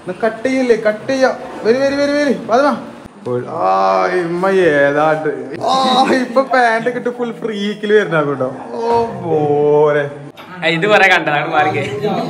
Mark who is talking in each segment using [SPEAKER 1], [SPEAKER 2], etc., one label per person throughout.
[SPEAKER 1] Cut ചെയ്യില്ലേ cut ചെയ്യാം വരി വരി വരി വരി പതിനാ ആ ഇമ്മ ഏതാണ്ട് ആ ഇപ്പൊ പാന്റ് കിട്ടി ഫുൾ ഫ്രീക്കിൽ വരുന്ന കേട്ടോ ഓ പോരെ
[SPEAKER 2] ഇത് കൊറേ കണ്ടതാണ് മാറിക്കേ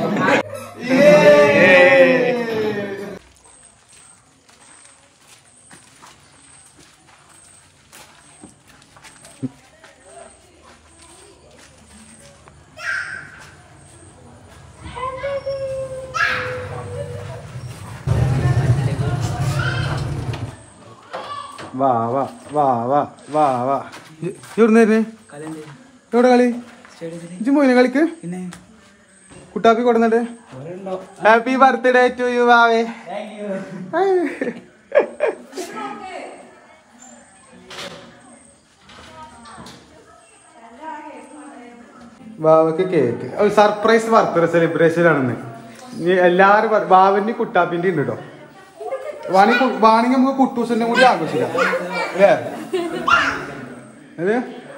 [SPEAKER 1] വാ വാ വാ വാ വാ വാ എവിടെ എവിടെ കളി ഇജ്ജും പോയിനെ കളിക്ക് കുട്ടാപ്പി കൊടുന്നിട്ട് ഹാപ്പി ബർത്ത്ഡേ ടു യു വാവേ വാവക്ക് കേക്ക് സർപ്രൈസ് ബർത്ത്ഡേ സെലിബ്രേഷൻ ആണെന്ന് ഇനി എല്ലാരും പറ- വാവന്റെ കുട്ടാപ്പിന്റെ ഉണ്ട് കേട്ടോ വാണി വാണിങ് നമുക്ക് കുട്ടൂസിന്റെ കൂടി ആഘോഷിക്കാം അല്ലേ അതെ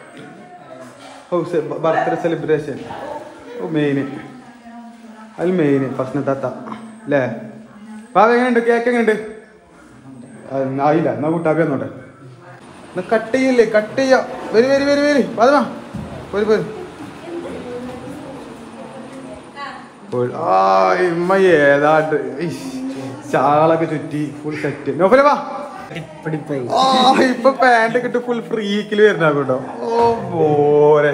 [SPEAKER 1] ഓ ബർത്ത്ഡേ സെലിബ്രേഷൻ ഓ മെയിന് അതിൽ മെയിന് ഫസ്റ്റ് താത്ത അല്ലേ വാവ എങ്ങനെയുണ്ട് കേക്ക് എങ്ങനെയുണ്ട് ആ, ആയില്ല എന്നാ കുട്ടാപ്പി വന്നോട്ടെ എന്നാ കട്ട് ചെയ്യില്ലേ കട്ട് ചെയ്യാം വരി വരി വരി വരി പതിനാ പോര് പോര് പോര്. ആ ഇമ്മ ഏതാണ്ട് ഇഷ്. ചാളൊക്കെ ചുറ്റി ഫുൾ സെറ്റ് നോഫലെ വാ ആ ഇപ്പൊ പാന്റ് കിട്ടി ഫുൾ ഫ്രീക്കിൽ വരുന്ന കേട്ടോ ഓ പോരെ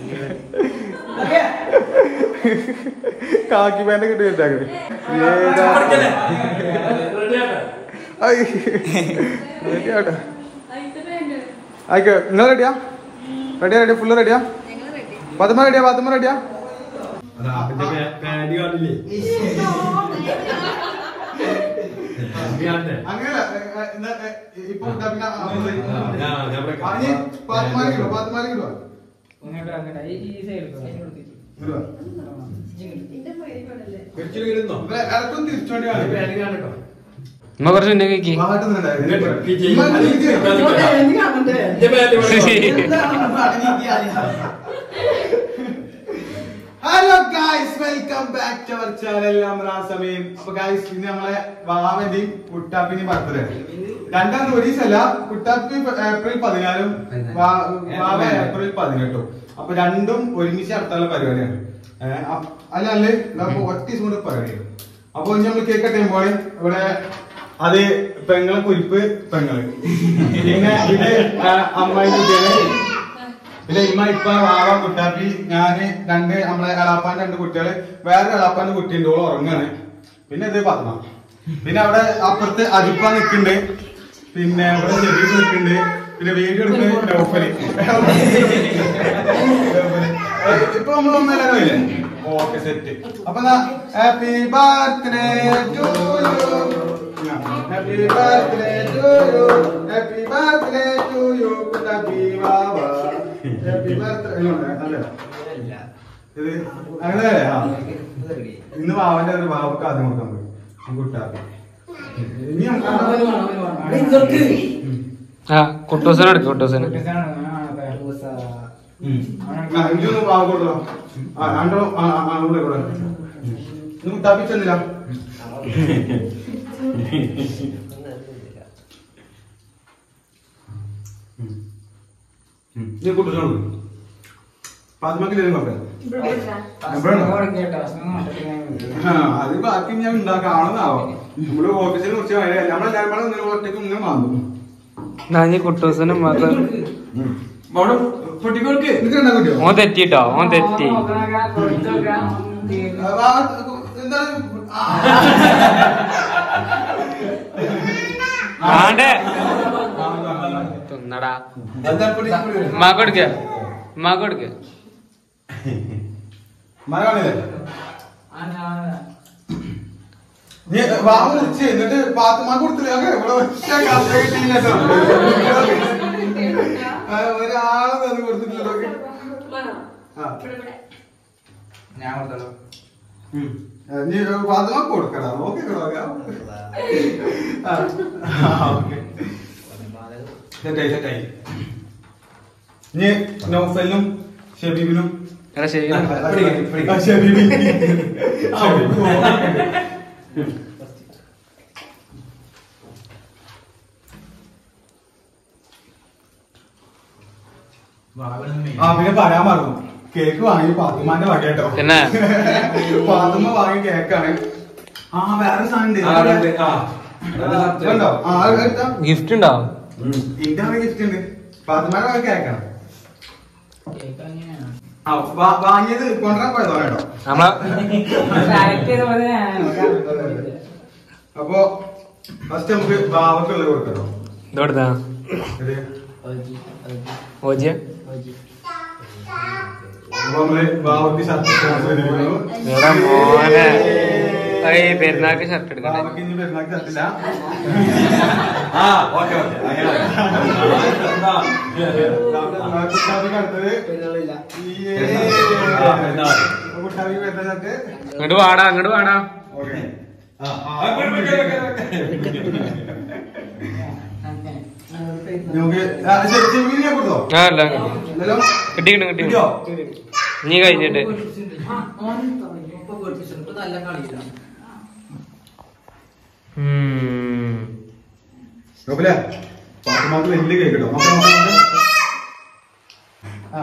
[SPEAKER 1] കാക്കി പാന്റ് കിട്ടി വരുന്ന ഏതാ ഐ. ready ആവട്ടെ. ആയിക്കോ നിങ്ങൾ റെഡിയാ റെഡിയാ റെഡിയാ ഫുള്ള് റെഡിയാ പത്തുമ റെഡിയാ പത്തുമ റെഡിയാ അങ്ങനെയല്ല ഇപ്പൊ പത്തുമാലിക്കിടുവോ പത്തുമാലിക്കിടുവോ ഇറക്കും തിരിച്ചോണ്ടി
[SPEAKER 2] നമ്മ കുറച്ച് മുന്നേ cake
[SPEAKER 1] hello guys welcome back to our channel സമയം അപ്പൊ ഗായ്സ് ഇന്ന് നമ്മളെ വാവന്റെയും കുട്ടാപ്പിന്റെയും ബർത്ത്ഡേ രണ്ടാം ഒരീസല്ല കുട്ടാപ്പി ഏപ്രിൽ പതിനാലും വാ- വാവ ഏപ്രിൽ പതിനെട്ടും അപ്പൊ രണ്ടും ഒരുമിച്ച് നടത്താനുള്ള പരിപാടിയാണ് ഏഹ് അപ്പ- അല്ല അല്ലേ അപ്പൊ ഒറ്റ ദിവസം കൊണ്ട് പരിപാടിയാണ് അപ്പൊ ഇനി നമ്മൾ കേക്ക് കട്ട് ചെയ്യുമ്പോൾ ഇവിടെ അത് പെങ്ങളെ കുരിപ്പ് പെങ്ങള് പിന്നെ ഇത് അമ്മായി കുട്ടികള് പിന്നെ ഇമ്മ ഇപ്പ വാവ കുട്ടാപ്പി ഞാന് രണ്ട് നമ്മളെ എളാപ്പാന്റെ രണ്ട് കുട്ടികള് വേറെ എളാപ്പാന്റെ കുട്ടിയുണ്ട് ഓള് ഉറങ്ങാണ് പിന്നെ ഇത് പത്മ പിന്നെ അവിടെ അപ്പുറത്ത് അരിപ്പ നിക്കുന്നുണ്ട് പിന്നെ ഇവിടെ ചെറിയ നിക്കുന്നുണ്ട് പിന്നെ വീഡിയോ എടുക്കുന്നത് നൗഫല് ഇപ്പൊ നമ്മൾ ഒന്നല്ലാതെ ഇല്ലേ ഓക്കെ സെറ്റ് അപ്പൊ happy birthday to you happy birthday to you happy birthday to you Kuttappi വാവ ഹാപ്പി ബർത്ത്ഡേ അല്ലേ ഇത് അങ്ങനെ ആ ഇന്ന് വാവന്റെ ഒരു വാവക്ക് ആദ്യം കൊടുക്കാൻ പോയി കുട്ടാപ്പി ഇനി നമുക്ക്
[SPEAKER 2] ആ കുട്ടൂസനെ എടുക്കും കുട്ടൂസന്
[SPEAKER 1] ആ, ഇതൊന്ന് വാവ കൊടുത്തോ ആ രണ്ടോ ആ ആ, ആ കൂടെ കൂടെ ഇന്ന് കുട്ടാപ്പി ചെന്നില്ല നീ കുട്ടിച്ചോളൂ പത്മക്കിലും കുഴപ്പമില്ല ആ, അത് ബാക്കി ഞാൻ ഉണ്ടാക്കാണെന്നാവോ നമ്മള് ഓഫീസിനെ കുറിച്ച് നമ്മളെല്ലാരും കൂടെ ഇങ്ങനെ ഒറ്റയ്ക്ക് ഇങ്ങനെ മാറും
[SPEAKER 2] നാഞ്ഞ് കുട്ടൂസനും മാത്രം
[SPEAKER 1] അവിടെ പൊട്ടിക്കോൾക്ക് നിനക്ക് ഉണ്ടാ കുട്ടിയോ
[SPEAKER 2] ഓൻ തെറ്റിട്ടോ ഓൻ തെറ്റി
[SPEAKER 1] ആ, വാ, എന്താണ് ആ.
[SPEAKER 2] ആണ്ടേ തിന്നടാ
[SPEAKER 1] എന്താ പൊടി, പൊടി.
[SPEAKER 2] ഉമ്മാക്ക് കൊടുക്ക ഉമ്മാക്ക് കൊടുക്ക
[SPEAKER 1] മഴ കാണില്ലേ നീ വാ മുറിച്ച് എന്നിട്ട് പാത്തുമാ കൊടുത്തില്ല അങ്ങനെ ഇവിടെ ഒറ്റ കഥ കിട്ടിയില്ല കേട്ടോ. ആ, ഒരാളെ തന്നു കൊടുത്തിട്ടില്ല ആ
[SPEAKER 3] ഞാൻ കൊടുത്തല്ലോ
[SPEAKER 1] ഉം. ആ, നീ പാത്തുമാ കൊടുക്കടാ ഓക്കെ സെറ്റായി സെറ്റായി ഇനി നൗഫലിനും ഷബീബിനും
[SPEAKER 2] എടാ ശരി
[SPEAKER 1] ആ, ഷബീബി. ഷബീബ്. ആ പിന്നെ പറയാൻ മറന്നു കേക്ക് വാങ്ങി പാത്തുമാന്റെ വക കേട്ടോ
[SPEAKER 2] പിന്നെ?
[SPEAKER 1] പാത്തുമ്മ വാങ്ങിയ കേക്കാണ് ആ വേറെ സാധനം
[SPEAKER 3] ആ, ഉണ്ട്. ആ.
[SPEAKER 1] ഉണ്ടോ ആ അത് എടുത്താ
[SPEAKER 2] ഗിഫ്റ്റ് ഉണ്ടോ
[SPEAKER 1] ഇന്റെ ഗിഫ്റ്റ് ഉണ്ട് പാത്തുമാന്റെ വക കേക്കാണ് ആ വാ- വാങ്ങിയത് കൊണ്ടുവരാൻ പോയതോ കേട്ടോ
[SPEAKER 2] നമ്മളെ
[SPEAKER 1] അപ്പൊ ഫസ്റ്റ് നമുക്ക് ബാവക്കുള്ളത് കൊടുക്കട്ടോ
[SPEAKER 2] ഇതെവിടുന്നാ
[SPEAKER 1] ഇത്
[SPEAKER 2] ഓജിയ
[SPEAKER 1] അപ്പൊ നമ്മള് ബാവക്ക് ഷർട്ട്
[SPEAKER 2] എടാ മോനെ ഏയ് പെരുന്നാൾക്ക് ഷർട്ട് എടുക്കട്ടെ
[SPEAKER 1] ബാവക്ക് ഇനി പെരുന്നാൾക്ക് ഷർട്ടില്ല
[SPEAKER 3] ആ, ഓക്കേ, ഓക്കേ. അങ്ങനെ.
[SPEAKER 1] കുട്ടാബിക്ക് അടുത്തത് ഈ-
[SPEAKER 3] ആ, പെരുന്നാൾ.
[SPEAKER 1] അപ്പൊ കുട്ടാബിക്ക് വരുന്ന ഷർട്ട്
[SPEAKER 2] അങ്ങോട്ട് വാടാ അങ്ങോട്ട് വാടാ
[SPEAKER 1] ഓക്കെ
[SPEAKER 3] ആ, വെക്ക്, വെക്ക്, വെക്ക്, വെക്ക്.
[SPEAKER 1] നമുക്ക് ആ, ശരി, ചെമ്മീൻ ഞാൻ കൊടുത്തോ
[SPEAKER 2] ആ അല്ല
[SPEAKER 1] ഇല്ലല്ലോ?
[SPEAKER 2] കിട്ടിക്കിട്ടും കിട്ടി
[SPEAKER 1] കിട്ടിയോ?
[SPEAKER 2] നീ കഴിഞ്ഞിട്ട് ഉം.
[SPEAKER 1] നോക്കില്ലേ പാത്തുമാക്ക് വലിയ കേക്ക് കേട്ടോ നോക്കാം നോക്കാം നോക്കാം. ആ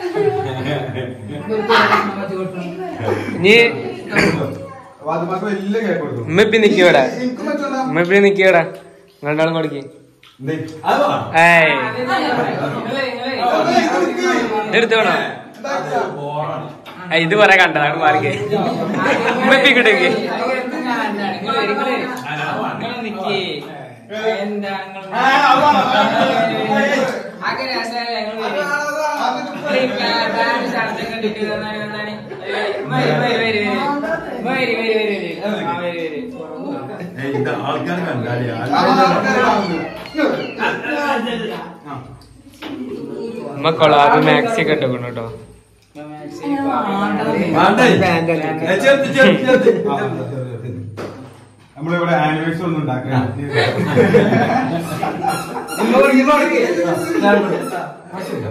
[SPEAKER 2] നീ
[SPEAKER 1] പാത്തുമാക്ക് വലിയ കേക്ക് കൊടുത്തു
[SPEAKER 2] ഉമ്മപ്പി നിക്കവിടെ
[SPEAKER 1] എനിക്കും പറ്റുമോ
[SPEAKER 2] ഉമ്മപ്പി നിക്കവിടെ രണ്ടാളും കൊടുക്കി
[SPEAKER 1] എന്തേ
[SPEAKER 3] അത് വാ.
[SPEAKER 2] ഏയ് എടുത്തു വേണോ
[SPEAKER 3] അത് ബോറാണ്.
[SPEAKER 2] ഏയ്, ഇത് പറയാ കണ്ടതാണ് മാറിക്കേ ഉമ്മപ്പി കിട്ടേക്ക്
[SPEAKER 1] ആ, അതാണ്.
[SPEAKER 3] ഏയ്, ഇത് ആൾക്കാർ കണ്ടാലേ
[SPEAKER 1] ആ,
[SPEAKER 3] ആൾക്കാര്
[SPEAKER 1] ആൾക്കാര് കാണുന്നു. ആ.
[SPEAKER 2] ഉമ്മ കൊളാബ് മാക്സി ഒക്കെ ഇട്ടേക്കണം കേട്ടോ
[SPEAKER 3] വേണ്ടേ? ഏയ്, ചേർത്ത്, ചേർത്ത്, ചേർത്ത്.
[SPEAKER 1] ആ, നമ്മളിവിടെ ആനിവേഴ്സറി ഒന്നും ഉണ്ടാക്കാൻ
[SPEAKER 3] ഇങ്ങോട്ട്, ഇങ്ങോട്ട്. ഞാൻ ഇവിടെ. മാഷില്ല.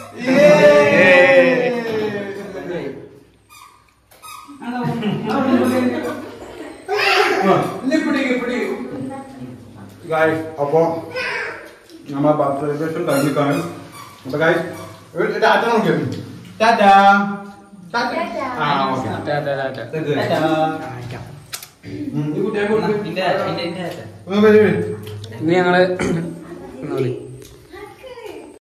[SPEAKER 1] ഗായ്സ് അപ്പോ നമ്മളെ ബർത്ത് സെലിബ്രേഷൻ കഴിഞ്ഞിട്ടാണ് അപ്പൊ ഗായ്സ് ടാറ്റ നോക്കിയത് ടാറ്റ ടാറ്റ ആ ഓക്കെ
[SPEAKER 3] ഈ കുട്ടിയെ കൊടുക്ക്.
[SPEAKER 1] ഒന്ന് വരൂ വരൂ
[SPEAKER 2] ഇനി ഞങ്ങള്